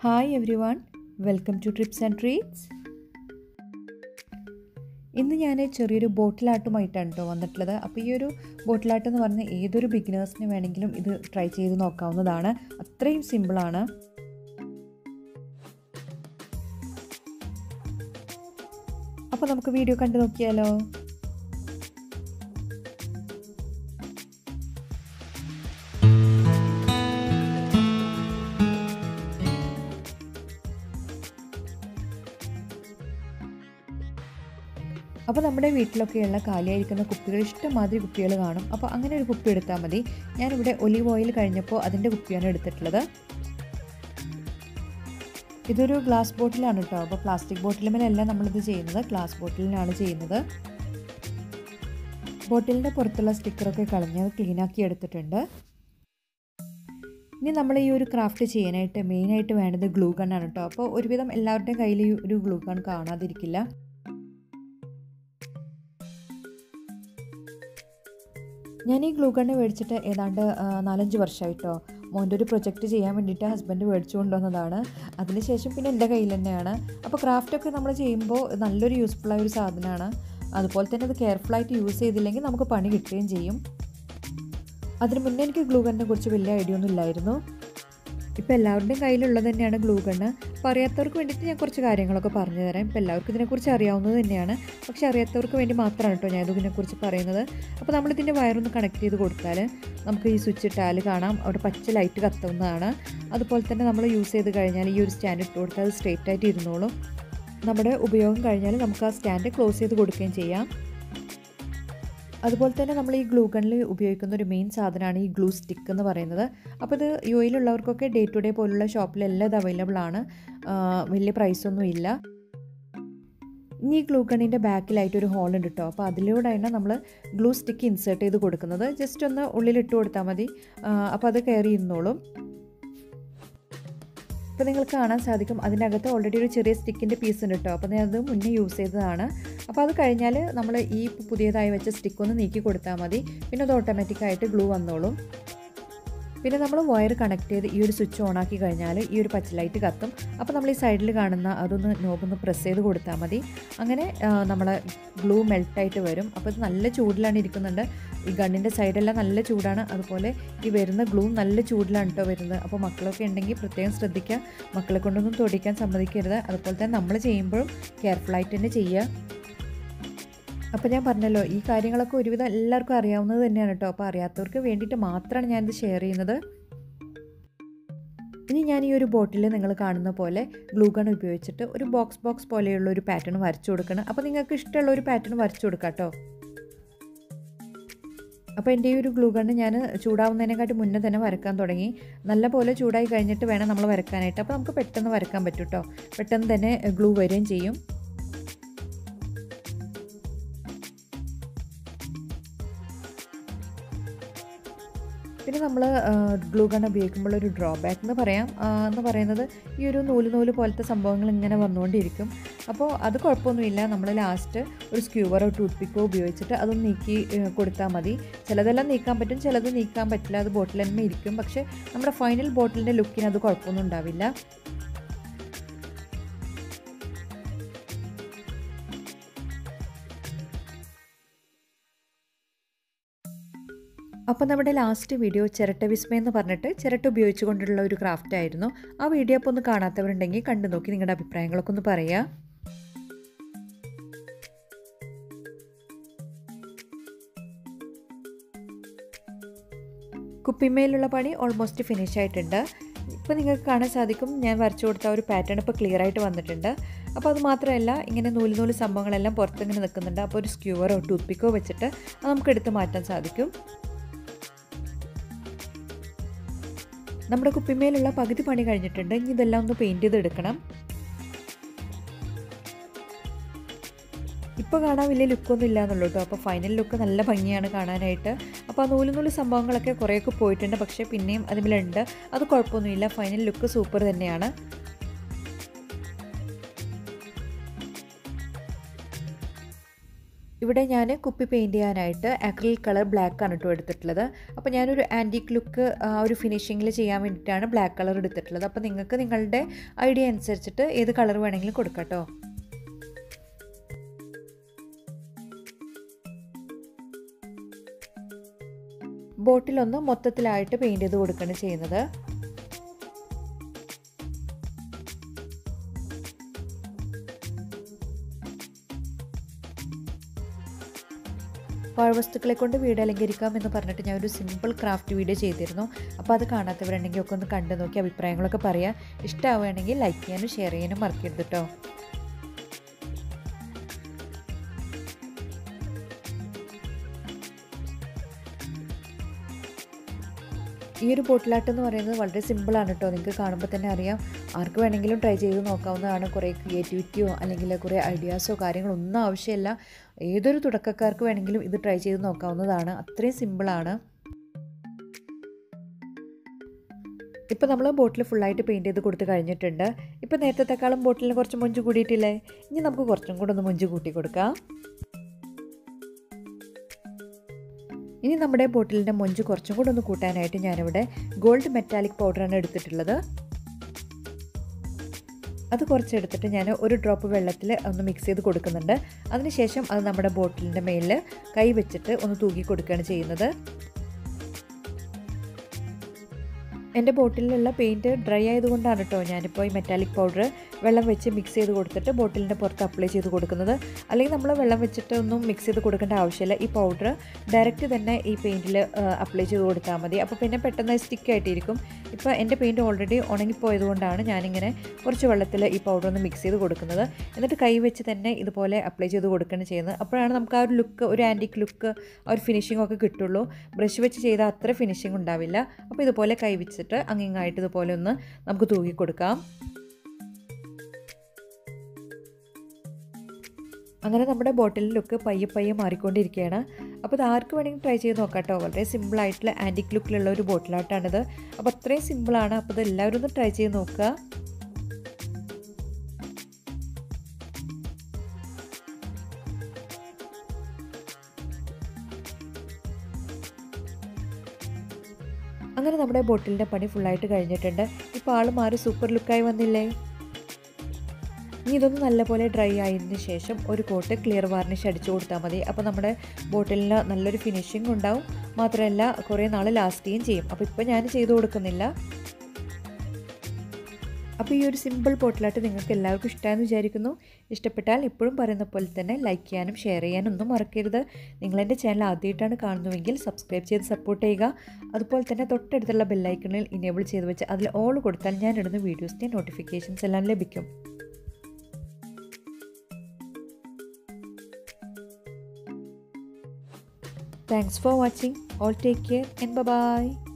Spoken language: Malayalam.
Hi everyone welcome to trips and treats ഇന്ന് ഞാൻ ചെറിയൊരു ബോട്ടിലാട്ടുമായിട്ടാണ് കേട്ടോ വന്നിട്ടുള്ളത് അപ്പോൾ ഈ ഒരു ബോട്ടിലാട്ട് എന്ന് പറഞ്ഞാൽ ഏതൊരു ബിഗിനേഴ്സിന് വേണമെങ്കിലും ഇത് ട്രൈ ചെയ്ത് നോക്കാവുന്നതാണ് അത്രയും സിമ്പിളാണ് അപ്പോൾ നമുക്ക് വീഡിയോ കണ്ടു നോക്കിയാലോ അപ്പോൾ നമ്മുടെ വീട്ടിലൊക്കെയുള്ള കാലിയായിരിക്കുന്ന കുപ്പികൾ ഇഷ്ടംമാതിരി കുപ്പികൾ കാണും അപ്പോൾ അങ്ങനെ ഒരു കുപ്പി എടുത്താൽ മതി ഞാനിവിടെ ഒലിവ് ഓയിൽ കഴിഞ്ഞപ്പോൾ അതിൻ്റെ കുപ്പിയാണ് എടുത്തിട്ടുള്ളത് ഇതൊരു ഗ്ലാസ് ബോട്ടിലാണ് കേട്ടോ അപ്പോൾ പ്ലാസ്റ്റിക് ബോട്ടിലുമേലല്ല നമ്മളിത് ചെയ്യുന്നത് ഗ്ലാസ് ബോട്ടിലിനാണ് ചെയ്യുന്നത് ബോട്ടിലിൻ്റെ പുറത്തുള്ള സ്റ്റിക്കറൊക്കെ കളഞ്ഞ് അത് ക്ലീനാക്കി എടുത്തിട്ടുണ്ട് ഇനി നമ്മൾ ഈ ഒരു ക്രാഫ്റ്റ് ചെയ്യാനായിട്ട് മെയിനായിട്ട് വേണ്ടത് ഗ്ലൂ ഗണ്ണാണ് കേട്ടോ അപ്പോൾ ഒരുവിധം എല്ലാവരുടെയും കയ്യിൽ ഈ ഒരു ഗ്ലൂ ഗൺ കാണാതിരിക്കില്ല ഞാൻ ഈ ഗ്ലൂ ഗണ്ണ് മേടിച്ചിട്ട് ഏതാണ്ട് നാലഞ്ച് വർഷമായിട്ടോ മോൻ്റെ ഒരു പ്രൊജക്റ്റ് ചെയ്യാൻ വേണ്ടിയിട്ട് ഹസ്ബൻഡ് മേടിച്ചു കൊണ്ടുവന്നതാണ് അതിനുശേഷം പിന്നെ എൻ്റെ കയ്യിൽ തന്നെയാണ് അപ്പോൾ ക്രാഫ്റ്റൊക്കെ നമ്മൾ ചെയ്യുമ്പോൾ നല്ലൊരു യൂസ്ഫുള്ളായ ഒരു സാധനമാണ് അതുപോലെ തന്നെ അത് കെയർഫുള്ളായിട്ട് യൂസ് ചെയ്തില്ലെങ്കിൽ നമുക്ക് പണി കിട്ടുകയും ചെയ്യും അതിന് മുന്നേ എനിക്ക് ഗ്ലൂ ഗണ്ണിനെ കുറിച്ച് വലിയ ഐഡിയ ഒന്നും ഇല്ലായിരുന്നു ഇപ്പോൾ എല്ലാവരുടെയും കയ്യിലുള്ളത് തന്നെയാണ് ഗ്ലൂ ഗണ്ണ് അപ്പോൾ അറിയാത്തവർക്ക് വേണ്ടിയിട്ട് ഞാൻ കുറച്ച് കാര്യങ്ങളൊക്കെ പറഞ്ഞു തരാം ഇപ്പോൾ എല്ലാവർക്കും ഇതിനെക്കുറിച്ച് അറിയാവുന്നത് തന്നെയാണ് പക്ഷേ അറിയാത്തവർക്ക് വേണ്ടി മാത്രമാണ് കേട്ടോ ഞാൻ ഇതിനെക്കുറിച്ച് പറയുന്നത് അപ്പോൾ നമ്മളിതിൻ്റെ വയറൊന്ന് കണക്ട് ചെയ്ത് കൊടുത്താൽ നമുക്ക് ഈ സ്വിച്ച് ഇട്ടാൽ കാണാം അവിടെ പച്ച ലൈറ്റ് കത്തുന്നതാണ് അതുപോലെ തന്നെ നമ്മൾ യൂസ് ചെയ്ത് കഴിഞ്ഞാൽ ഈ ഒരു സ്റ്റാൻഡ് ഇട്ട് കൊടുത്താൽ അത് സ്ട്രെയിറ്റ് ആയിട്ട് ഇരുന്നോളും നമ്മുടെ ഉപയോഗം കഴിഞ്ഞാൽ നമുക്ക് ആ സ്റ്റാൻഡ് ക്ലോസ് ചെയ്ത് കൊടുക്കുകയും ചെയ്യാം അതുപോലെ തന്നെ നമ്മൾ ഈ ഗ്ലൂ ഗണ്ണിൽ ഉപയോഗിക്കുന്ന ഒരു മെയിൻ സാധനമാണ് ഈ ഗ്ലൂ സ്റ്റിക്ക് എന്ന് പറയുന്നത് അപ്പോൾ ഇത് യു എയിലുള്ളവർക്കൊക്കെ ഡേ ടു ഡേ പോലുള്ള ഷോപ്പിലെല്ലാം ഇത് അവൈലബിൾ ആണ് വലിയ പ്രൈസൊന്നും ഇല്ല ഇനി ഈ ഗ്ലൂ ഗണ്ണിൻ്റെ ബാക്കിലായിട്ട് ഒരു ഹോൾ ഉണ്ട് കേട്ടോ അപ്പോൾ അതിലൂടെയാണ് നമ്മൾ ഗ്ലൂ സ്റ്റിക്ക് ഇൻസേർട്ട് ചെയ്ത് കൊടുക്കുന്നത് ജസ്റ്റ് ഒന്ന് ഉള്ളിലിട്ട് കൊടുത്താൽ മതി അപ്പോൾ അത് കയറി ഇരുന്നോളും അപ്പോൾ നിങ്ങൾക്ക് കാണാൻ സാധിക്കും അതിനകത്ത് ഓൾറെഡി ഒരു ചെറിയ സ്റ്റിക്കിൻ്റെ പീസ് ഉണ്ട് കേട്ടോ അപ്പോൾ ഞാൻ അത് മുന്നേ യൂസ് ചെയ്തതാണ് അപ്പോൾ അത് കഴിഞ്ഞാൽ നമ്മൾ ഈ പുതിയതായി വെച്ച സ്റ്റിക്ക് ഒന്ന് നീക്കി കൊടുത്താൽ മതി പിന്നെ അത് ഓട്ടോമാറ്റിക്കായിട്ട് ഗ്ലൂ വന്നോളും പിന്നെ നമ്മൾ വയർ കണക്ട് ചെയ്ത് ഈ ഒരു സ്വിച്ച് ഓൺ ആക്കി കഴിഞ്ഞാൽ ഈ ഒരു പച്ച ലൈറ്റ് കത്തും അപ്പോൾ നമ്മൾ ഈ സൈഡിൽ കാണുന്ന അതൊന്ന് നോബൊന്ന് പ്രസ് ചെയ്ത് കൊടുത്താൽ മതി അങ്ങനെ നമ്മളെ ഗ്ലൂ മെൽട്ടായിട്ട് വരും അപ്പോൾ ഇത് നല്ല ചൂടിലാണ് ഇരിക്കുന്നുണ്ട് ഈ ഗണ്ണിൻ്റെ സൈഡെല്ലാം നല്ല ചൂടാണ് അതുപോലെ ഈ വരുന്ന ഗ്ലൂ നല്ല ചൂടിലാണ് കേട്ടോ വരുന്നത് അപ്പോൾ മക്കളൊക്കെ ഉണ്ടെങ്കിൽ പ്രത്യേകം ശ്രദ്ധിക്കുക മക്കളെ കൊണ്ടൊന്നും തൊടിക്കാൻ സമ്മതിക്കരുത് അതുപോലെ തന്നെ നമ്മൾ ചെയ്യുമ്പോഴും കെയർഫുള്ളായിട്ട് തന്നെ ചെയ്യുക അപ്പോൾ ഞാൻ പറഞ്ഞല്ലോ ഈ കാര്യങ്ങളൊക്കെ ഒരുവിധം എല്ലാവർക്കും അറിയാവുന്നത് തന്നെയാണ് കേട്ടോ അപ്പോൾ അറിയാത്തവർക്ക് വേണ്ടിയിട്ട് മാത്രമാണ് ഞാനിത് ഷെയർ ചെയ്യുന്നത് ഇനി ഞാൻ ഈ ഒരു ബോട്ടിൽ നിങ്ങൾ കാണുന്ന പോലെ ഗ്ലൂ ഗൺ ഉപയോഗിച്ചിട്ട് ഒരു ബോക്സ് ബോക്സ് പോലെയുള്ള ഒരു പാറ്റേൺ വരച്ചു കൊടുക്കണം അപ്പോൾ നിങ്ങൾക്ക് ഇഷ്ടമുള്ള ഒരു പാറ്റേൺ വരച്ചു കൊടുക്കാം കേട്ടോ അപ്പോൾ എൻ്റെ ഈ ഒരു ഗ്ലൂ ഗണ്ണ് ഞാൻ ചൂടാവുന്നതിനെക്കാട്ടി മുന്നേ തന്നെ വരക്കാൻ തുടങ്ങി നല്ല പോലെ ചൂടായി കഴിഞ്ഞിട്ട് വേണം നമ്മൾ വരക്കാനായിട്ട് അപ്പോൾ നമുക്ക് പെട്ടെന്ന് വരക്കാൻ പറ്റും കേട്ടോ പെട്ടെന്ന് തന്നെ ഗ്ലൂ വരികയും ചെയ്യും പിന്നെ നമ്മൾ ഗ്ലൂ ഗൺ ഉപയോഗിക്കുമ്പോൾ ഒരു ഡ്രോബാക്ക് എന്ന് പറയാം എന്ന് പറയുന്നത് ഈ ഒരു നൂല് നൂല് പോലത്തെ സംഭവങ്ങൾ ഇങ്ങനെ വന്നുകൊണ്ടിരിക്കും അപ്പോൾ അത് കുഴപ്പമൊന്നുമില്ല നമ്മൾ ലാസ്റ്റ് ഒരു സ്ക്യൂവറോ ടൂത്ത് പിക്കോ ഉപയോഗിച്ചിട്ട് അതൊന്ന് നീക്കി കൊടുത്താൽ മതി ചിലതെല്ലാം നീക്കാൻ പറ്റും ചിലത് നീക്കാൻ പറ്റില്ല അത് ബോട്ടിൽ തന്നെ ഇരിക്കും പക്ഷേ നമ്മുടെ ഫൈനൽ ബോട്ടിലിൻ്റെ ലുക്കിന് അത് കുഴപ്പമൊന്നും ഉണ്ടാവില്ല അപ്പോൾ നമ്മുടെ ലാസ്റ്റ് വീഡിയോ ചിരട്ട വിസ്മയം എന്ന് പറഞ്ഞിട്ട് ചിരട്ട ഉപയോഗിച്ചുകൊണ്ടുള്ള ഒരു ക്രാഫ്റ്റ് ആയിരുന്നു ആ വീഡിയോ അപ്പോൾ ഒന്ന് കാണാത്തവരുണ്ടെങ്കിൽ കണ്ടു നോക്കി നിങ്ങളുടെ അഭിപ്രായങ്ങളൊക്കെ ഒന്ന് പറയുക കുപ്പിമേലുള്ള പണി ഓൾമോസ്റ്റ് ഫിനിഷ് ആയിട്ടുണ്ട് ഇപ്പോൾ നിങ്ങൾക്ക് കാണാൻ സാധിക്കും ഞാൻ വരച്ചു കൊടുത്ത ഒരു പാറ്റേൺ ഇപ്പോൾ ക്ലിയർ ആയിട്ട് വന്നിട്ടുണ്ട് അപ്പോൾ അത് മാത്രമല്ല ഇങ്ങനെ നൂല് നൂല് സംഭവങ്ങളെല്ലാം പുറത്തിങ്ങനെ നിൽക്കുന്നുണ്ട് അപ്പോൾ ഒരു സ്ക്യൂവറോ ടൂത്ത് പിക്കോ വെച്ചിട്ട് അത് നമുക്ക് എടുത്ത് മാറ്റാൻ സാധിക്കും നമ്മുടെ കുപ്പിമേലുള്ള പകുതി പണി കഴിഞ്ഞിട്ടുണ്ട് ഇനി ഇതെല്ലാം ഒന്ന് പെയിൻറ്റ് ചെയ്ത് എടുക്കണം ഇപ്പോൾ കാണാൻ വലിയ ലുക്കൊന്നും ഇല്ല എന്നുള്ളൂ കേട്ടോ അപ്പോൾ ഫൈനൽ ലുക്ക് നല്ല ഭംഗിയാണ് കാണാനായിട്ട് അപ്പോൾ ആ നൂല് നൂല് സംഭവങ്ങളൊക്കെ കുറേയൊക്കെ പോയിട്ടുണ്ട് പക്ഷേ പിന്നെയും അതിലുണ്ട് അത് കുഴപ്പമൊന്നുമില്ല ഫൈനൽ ലുക്ക് സൂപ്പർ തന്നെയാണ് ഇവിടെ ഞാൻ കുപ്പി പെയിൻറ്റ് ചെയ്യാനായിട്ട് അക്രിൽ കളർ ബ്ലാക്ക് ആണ് കേട്ടോ എടുത്തിട്ടുള്ളത് അപ്പോൾ ഞാനൊരു ആൻറ്റിക് ലുക്ക് ആ ഒരു ഫിനിഷിങ്ങിൽ ചെയ്യാൻ വേണ്ടിയിട്ടാണ് ബ്ലാക്ക് കളർ എടുത്തിട്ടുള്ളത് അപ്പോൾ നിങ്ങൾക്ക് നിങ്ങളുടെ ഐഡിയ അനുസരിച്ചിട്ട് ഏത് കളർ വേണമെങ്കിലും കൊടുക്കാം കേട്ടോ ബോട്ടിലൊന്ന് മൊത്തത്തിലായിട്ട് പെയിൻറ്റ് ചെയ്ത് കൊടുക്കുകയാണ് ചെയ്യുന്നത് പാഴ്വസ്തുക്കളെ കൊണ്ട് വീട് അലങ്കരിക്കാം എന്ന് പറഞ്ഞിട്ട് ഞാൻ ഒരു സിമ്പിൾ ക്രാഫ്റ്റ് വീഡിയോ ചെയ്തിരുന്നു അപ്പോൾ അത് കാണാത്തവരുണ്ടെങ്കിൽ ഒക്കെ ഒന്ന് കണ്ടു നോക്കി അഭിപ്രായങ്ങളൊക്കെ പറയാം ഇഷ്ടമാവുകയാണെങ്കിൽ ലൈക്ക് ചെയ്യാനും ഷെയർ ചെയ്യാനും മറക്കരുത് കേട്ടോ ഈ ഒരു ബോട്ടിലാട്ട് എന്ന് പറയുന്നത് വളരെ സിമ്പിളാണ് കേട്ടോ നിങ്ങൾക്ക് കാണുമ്പോൾ തന്നെ അറിയാം ആർക്ക് വേണമെങ്കിലും ട്രൈ ചെയ്ത് നോക്കാവുന്നതാണ് കുറേ ക്രിയേറ്റിവിറ്റിയോ അല്ലെങ്കിൽ കുറേ ഐഡിയാസോ കാര്യങ്ങളോ ഒന്നും ആവശ്യമില്ല ഏതൊരു തുടക്കക്കാർക്ക് വേണമെങ്കിലും ഇത് ട്രൈ ചെയ്ത് നോക്കാവുന്നതാണ് അത്രയും സിമ്പിളാണ് ഇപ്പോൾ നമ്മൾ ബോട്ടിൽ ഫുള്ളായിട്ട് പെയിൻറ്റ് ചെയ്ത് കൊടുത്ത് കഴിഞ്ഞിട്ടുണ്ട് ഇപ്പോൾ നേരത്തെക്കാളും ബോട്ടിലിന് കുറച്ച് മൊഞ്ച് കൂടിയിട്ടില്ലേ ഇനി നമുക്ക് കുറച്ചും കൂടെ ഒന്ന് മൊഞ്ച് കൂട്ടി കൊടുക്കാം ഇനി നമ്മുടെ ബോട്ടിലിൻ്റെ മൊഞ്ച് കുറച്ചും കൂടെ ഒന്ന് കൂട്ടാനായിട്ട് ഞാനിവിടെ ഗോൾഡ് മെറ്റാലിക് പൗഡറാണ് എടുത്തിട്ടുള്ളത് അത് കുറച്ചെടുത്തിട്ട് ഞാൻ ഒരു ഡ്രോപ്പ് വെള്ളത്തിൽ ഒന്ന് മിക്സ് ചെയ്ത് കൊടുക്കുന്നുണ്ട് അതിനുശേഷം അത് നമ്മുടെ ബോട്ടിലിൻ്റെ മേലിൽ കൈ വെച്ചിട്ട് ഒന്ന് തൂക്കി കൊടുക്കുകയാണ് ചെയ്യുന്നത് എൻ്റെ ബോട്ടിലുള്ള പെയിൻറ്റ് ഡ്രൈ ആയതുകൊണ്ടാണ് കേട്ടോ ഞാനിപ്പോൾ ഈ മെറ്റാലിക് പൗഡർ വെള്ളം വെച്ച് മിക്സ് ചെയ്ത് കൊടുത്തിട്ട് ബോട്ടിലിൻ്റെ പുറത്ത് അപ്ലൈ ചെയ്ത് കൊടുക്കുന്നത് അല്ലെങ്കിൽ നമ്മൾ വെള്ളം വെച്ചിട്ട് ഒന്നും മിക്സ് ചെയ്ത് കൊടുക്കേണ്ട ആവശ്യമില്ല ഈ പൗഡർ ഡയറക്റ്റ് തന്നെ ഈ പെയിൻറ്റിൽ അപ്ലൈ ചെയ്ത് കൊടുത്താൽ മതി അപ്പോൾ പിന്നെ പെട്ടെന്ന് സ്റ്റിക്ക് ആയിട്ടിരിക്കും ഇപ്പോൾ എൻ്റെ പെയിൻറ്റ് ഓൾറെഡി ഉണങ്ങിപ്പോയതുകൊണ്ടാണ് ഞാനിങ്ങനെ കുറച്ച് വെള്ളത്തിൽ ഈ പൗഡർ ഒന്ന് മിക്സ് ചെയ്ത് കൊടുക്കുന്നത് എന്നിട്ട് കൈ വെച്ച് തന്നെ ഇതുപോലെ അപ്ലൈ ചെയ്ത് കൊടുക്കുകയാണ് ചെയ്യുന്നത് അപ്പോഴാണ് നമുക്ക് ആ ഒരു ലുക്ക് ഒരു ആൻറ്റിക് ലുക്ക് ആ ഒരു ഫിനിഷിംഗ് ഒക്കെ കിട്ടുള്ളൂ ബ്രഷ് വെച്ച് ചെയ്താൽ അത്ര ഫിനിഷിംഗ് ഉണ്ടാവില്ല അപ്പോൾ ഇതുപോലെ കൈ വെച്ചിട്ട് അങ്ങിങ്ങായിട്ട് ഇതുപോലെ ഒന്ന് നമുക്ക് തൂക്കി കൊടുക്കാം അങ്ങനെ നമ്മുടെ ബോട്ടിൽ ലുക്ക് പയ്യെ പയ്യെ മാറിക്കൊണ്ടിരിക്കുകയാണ് അപ്പോൾ ഇത് ആർക്ക് വേണമെങ്കിൽ ട്രൈ ചെയ്ത് നോക്കാം കേട്ടോ വളരെ സിമ്പിളായിട്ടുള്ള ആൻറ്റിക് ലുക്കിലുള്ള ഒരു ബോട്ടിലാട്ടാണിത് അപ്പോൾ അത്രയും സിമ്പിളാണ് അപ്പോൾ ഇത് എല്ലാവരും ഒന്ന് ട്രൈ ചെയ്ത് നോക്കുക അങ്ങനെ നമ്മുടെ ബോട്ടിലിൻ്റെ പണി ഫുള്ളായിട്ട് കഴിഞ്ഞിട്ടുണ്ട് ഇപ്പോൾ ആൾ മാറി സൂപ്പർ ലുക്കായി വന്നില്ലേ ഇനി ഇതൊന്ന് നല്ലപോലെ ഡ്രൈ ആയതിന് ശേഷം ഒരു കോട്ട് ക്ലിയർ വാർണിഷ് അടിച്ചു കൊടുത്താൽ മതി അപ്പോൾ നമ്മുടെ ബോട്ടിലിന് നല്ലൊരു ഫിനിഷിംഗ് ഉണ്ടാവും മാത്രമല്ല കുറേ നാൾ ലാസ്റ്റ് ചെയ്യുകയും ചെയ്യും അപ്പോൾ ഇപ്പോൾ ഞാൻ ചെയ്തു കൊടുക്കുന്നില്ല അപ്പോൾ ഈ ഒരു സിമ്പിൾ ബോട്ടിലായിട്ട് നിങ്ങൾക്ക് എല്ലാവർക്കും ഇഷ്ടമായെന്ന് വിചാരിക്കുന്നു ഇഷ്ടപ്പെട്ടാൽ ഇപ്പോഴും പറയുന്ന പോലെ തന്നെ ലൈക്ക് ചെയ്യാനും ഷെയർ ചെയ്യാനും ഒന്നും മറക്കരുത് നിങ്ങളെൻ്റെ ചാനൽ ആദ്യമായിട്ടാണ് കാണുന്നതെങ്കിൽ സബ്സ്ക്രൈബ് ചെയ്ത് സപ്പോർട്ട് ചെയ്യുക അതുപോലെ തന്നെ തൊട്ടടുത്തുള്ള ബെല്ലൈക്കണിൽ ഇനേബിൾ ചെയ്ത് വെച്ച് അതിൽ ഓൾ കൊടുത്താൽ ഞാൻ ഇടുന്ന വീഡിയോസിൻ്റെ നോട്ടിഫിക്കേഷൻസ് എല്ലാം ലഭിക്കും Thanks for watching. All take care and bye bye.